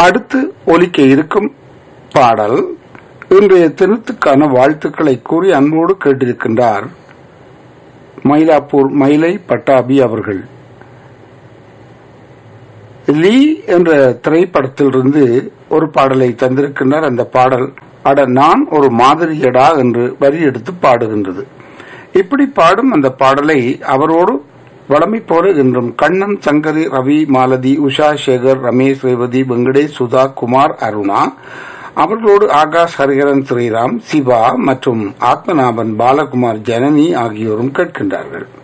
அடுத்து ஒலிக்க இருக்கும் பாடல் இன்றைய தினத்துக்கான வாழ்த்துக்களை கூறி அன்போடு கேட்டிருக்கின்றார் மயிலாப்பூர் மயிலை பட்டாபி அவர்கள் லீ என்ற திரைப்படத்திலிருந்து ஒரு பாடலை தந்திருக்கின்றார் அந்த பாடல் அட நான் ஒரு மாதிரியடா என்று வரி எடுத்து பாடுகின்றது இப்படி பாடும் அந்த பாடலை அவரோடு வளமை போல என்றும் கண்ணன் சங்கரி ரவி மாலதி உஷா சேகர் ரமேஷ் ரேவதி வெங்கடேஷ் சுதா குமார் அருணா அவர்களோடு ஆகாஷ் ஹரிஹரன் ஸ்ரீராம் சிவா மற்றும் ஆத்மநாபன் பாலகுமார் ஜனனி ஆகியோரும் கேட்கின்றார்கள்